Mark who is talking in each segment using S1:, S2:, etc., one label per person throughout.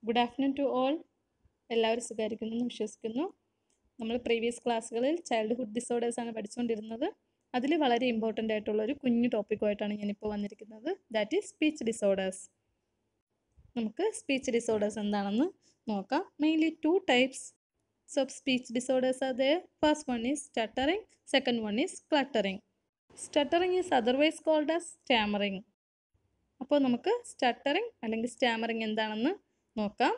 S1: Good afternoon to all എല്ലാവരും സുഖമായിരിക്കുന്നു എന്ന് വിശ്വസിക്കുന്നു നമ്മൾ പ്രീവിയസ് ക്ലാസ്സുകളിൽ ചൈൽഡ്ഹുഡ് ഡിസോർഡേഴ്സ് ആണ് പഠിച്ചുകൊണ്ടിരുന്നത് അതിൽ വളരെ ഇമ്പോർട്ടൻ്റ് ആയിട്ടുള്ള ഒരു കുഞ്ഞു ടോപ്പിക്കുമായിട്ടാണ് ഞാനിപ്പോൾ വന്നിരിക്കുന്നത് ദാറ്റ് ഈസ് സ്പീച്ച് ഡിസോർഡേഴ്സ് നമുക്ക് സ്പീച്ച് ഡിസോർഡേഴ്സ് എന്താണെന്ന് നോക്കാം mainly two types of speech disorders are there first one is stuttering second one is cluttering stuttering is otherwise called as stammering അപ്പോൾ നമുക്ക് സ്റ്റട്ടറിങ് അല്ലെങ്കിൽ സ്റ്റാമറിങ് എന്താണെന്ന് നോക്കാം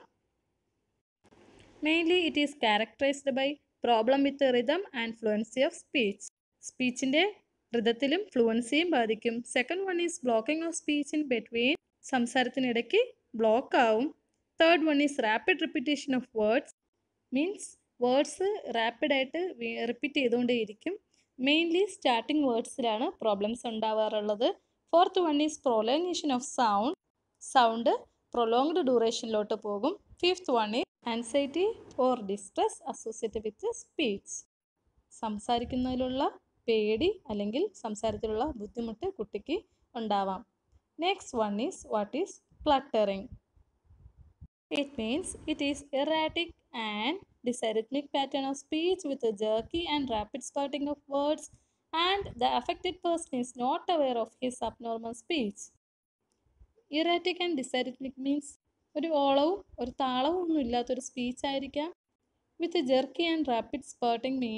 S1: mainly it is characterized by problem with rhythm and fluency of speech സ്പീച്ചിൻ്റെ ഋതത്തിലും ഫ്ലുവൻസിയും ബാധിക്കും second one is blocking of speech in between സംസാരത്തിനിടയ്ക്ക് ബ്ലോക്ക് ആവും third one is rapid repetition of words means words റാപ്പിഡായിട്ട് repeat ചെയ്തുകൊണ്ടേയിരിക്കും mainly starting വേർഡ്സിലാണ് problems ഉണ്ടാവാറുള്ളത് fourth one is prolongation of sound sound prolonged ഡ്യൂറേഷനിലോട്ട് പോകും fifth one is anxiety or distress associated with speech സംസാരിക്കുന്നതിലുള്ള പേടി അല്ലെങ്കിൽ സംസാരത്തിലുള്ള ബുദ്ധിമുട്ട് കുട്ടിക്ക് ഉണ്ടാവാം next one is what is cluttering it means it is erratic and dysarrhythmic pattern of speech with a jerky and rapid spouting of words and the affected person is not aware of his abnormal speech. Erratic and dysarrhythmic means ഒരു ഓളവും ഒരു താളവും ഒന്നും ഇല്ലാത്തൊരു speech ആയിരിക്കാം with jerky and rapid spurting mean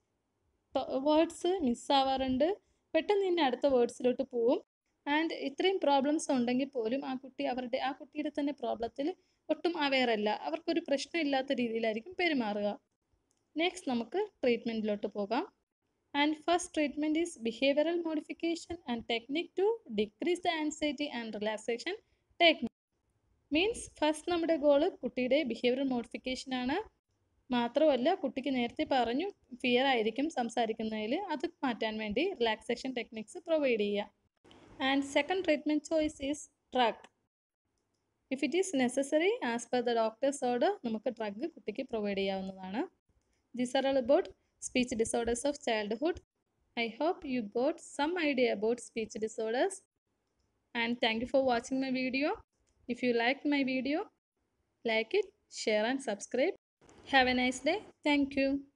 S1: words മിസ്സാവാറുണ്ട് പെട്ടെന്ന് തന്നെ അടുത്ത വേർഡ്സിലോട്ട് പോവും ആൻഡ് ഇത്രയും പ്രോബ്ലംസ് ഉണ്ടെങ്കിൽ പോലും ആ കുട്ടി അവരുടെ ആ കുട്ടിയുടെ തന്നെ പ്രോബ്ലത്തിൽ ഒട്ടും അവെയർ അല്ല അവർക്കൊരു പ്രശ്നമില്ലാത്ത രീതിയിലായിരിക്കും പെരുമാറുക നെക്സ്റ്റ് നമുക്ക് ട്രീറ്റ്മെൻറ്റിലോട്ട് പോകാം and first treatment is behavioural modification and technique to decrease the anxiety and relaxation technique means first നമ്മുടെ ഗോള് കുട്ടിയുടെ ബിഹേവിയറൽ മോഡിഫിക്കേഷൻ ആണ് മാത്രമല്ല കുട്ടിക്ക് നേരത്തെ പറഞ്ഞു ഫിയർ ആയിരിക്കും സംസാരിക്കുന്നതിൽ അത് മാറ്റാൻ വേണ്ടി റിലാക്സേഷൻ ടെക്നിക്സ് പ്രൊവൈഡ് ചെയ്യുക and second treatment choice is drug if it is necessary as per the doctor's order നമുക്ക് ഡ്രഗ് കുട്ടിക്ക് പ്രൊവൈഡ് ചെയ്യാവുന്നതാണ് these are all about speech disorders of childhood I hope you got some idea about speech disorders and thank you for watching my video if you like my video like it share and subscribe have a nice day thank U